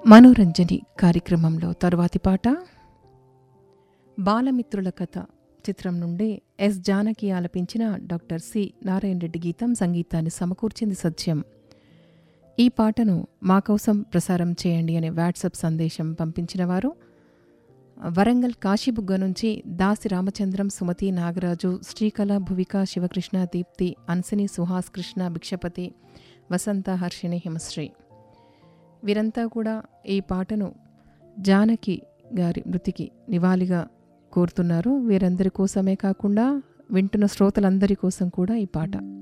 మనోరంజని కార్యక్రమంలో తరువాతి పాట బాలమిత్రుల కథ చిత్రం నుండి ఎస్ జానకి ఆలపించిన డాక్టర్ సి నారాయణ రెడ్డి గీతం సంగీతాన్ని సమకూర్చింది సత్యం ఈ పాటను మా కోసం ప్రసారం చేయండి అనే వాట్సాప్ సందేశం పంపించిన వారు వరంగల్ కాశీబుగ్గ నుంచి దాసి రామచంద్రం సుమతి నాగరాజు శ్రీకళ భువిక శివకృష్ణ దీప్తి అన్సిని సుహాస్ కృష్ణ భిక్షపతి వసంత హర్షిణి హిమశ్రీ వీరంతా కూడా ఈ పాటను జానకి గారి మృతికి నివాళిగా కోరుతున్నారు వీరందరి కోసమే కాకుండా వింటున్న శ్రోతలందరి కోసం కూడా ఈ పాట